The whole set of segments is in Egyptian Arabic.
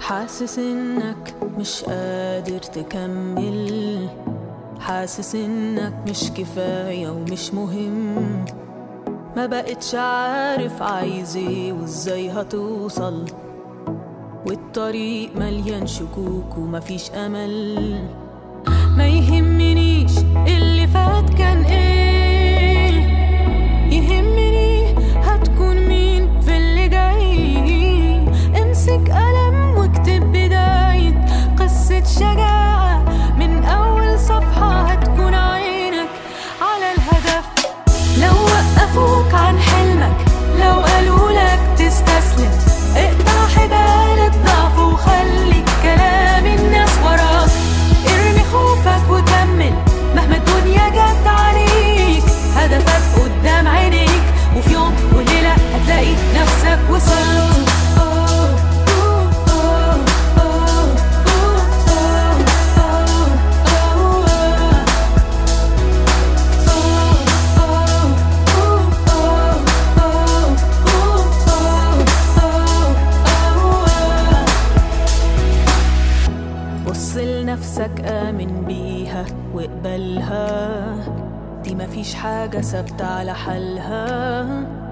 حاسس انك مش قادر تكمل حاسس انك مش كفاية ومش مهم ما بقتش عارف عايز ايه وازاي هتوصل والطريق مليان شكوك ومفيش امل ما يهمنيش اللي فات كان ايه يهمني هتكون مين في اللي جاي امسك قلم واكتب بداية قصة شجاعة من أول صفحة هتكون عينك على الهدف لو وقفوك عن حلمك لو قالوا لك تستسلم اقطع حبال الضعف وخلي كلام الناس وراك ارمي خوفك وكمل مهما الدنيا جت عليك هدفك قدام عينيك وفي يوم وليلة هتلاقي نفسك وصلت بص لنفسك آمن بيها واقبلها دي مفيش حاجة ثابتة على حالها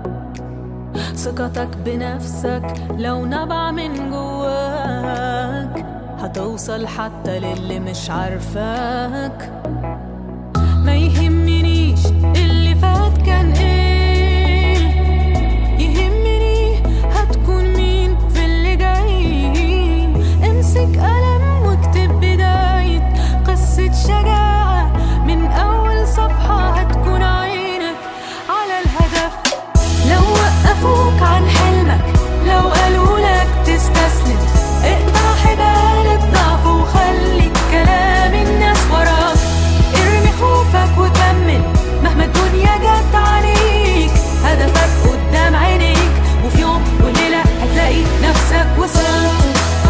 ثقتك بنفسك لو نبع من جواك هتوصل حتى للي مش عارفاك ما يهمنيش اللي فات كان ايه يهمني هتكون مين في اللي جاي امسك قلم واكتب بداية قصة شجاعة من أول صفحة هتكون عينك على الهدف لو وقفوك عن حلمك لو قالوا لك تستسلم اقطع حبال الضعف وخلي كلام الناس وراك ارمي خوفك وكمل مهما الدنيا جت عليك هدفك قدام عينيك وفي يوم وليلة هتلاقي نفسك وصلت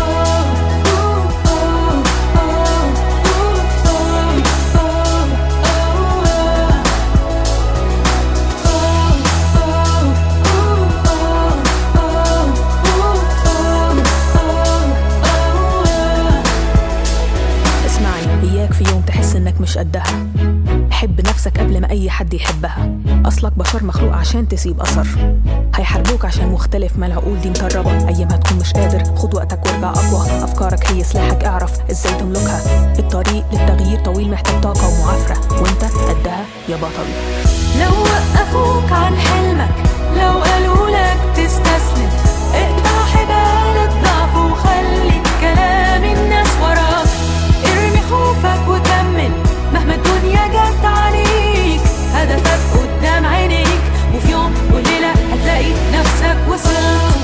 اسمعي إياك في يوم تحس إنك مش قدها حب نفسك قبل ما أي حد يحبها أصلك بشر مخلوق عشان تسيب أثر هيحاربوك عشان مختلف ما العقول دي مطربة أيام هتكون مش قادر خد وقتك وارجع أقوى أفكارك هي سلاحك اعرف إزاي تملكها الطريق للتغيير طويل محتاج طاقة ومعافرة وأنت قدها يا بطل لو وقفوك عن حلمك لو قالوا لك تستسلم اقطع حبال الضعف وخلي كلام الناس وراك ارمي خوفك وكمل مهما الدنيا جت عليك هدفك قدام عينيك وفي يوم وليلة هتلاقي نفسك وصلت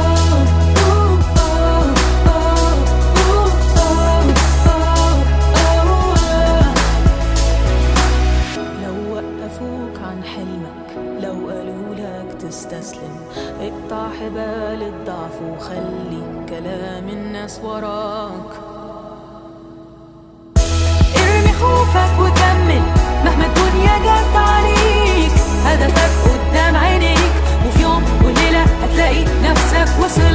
لو وقفوك عن حلمك لو قالوا لك تستسلم اقطع حبال الضعف وخلي كلام الناس وراك ارمي خوفك وكمل مهما الدنيا جت عليك هدفك قدام عينيك وفي يوم وليلة هتلاقي نفسك وصلت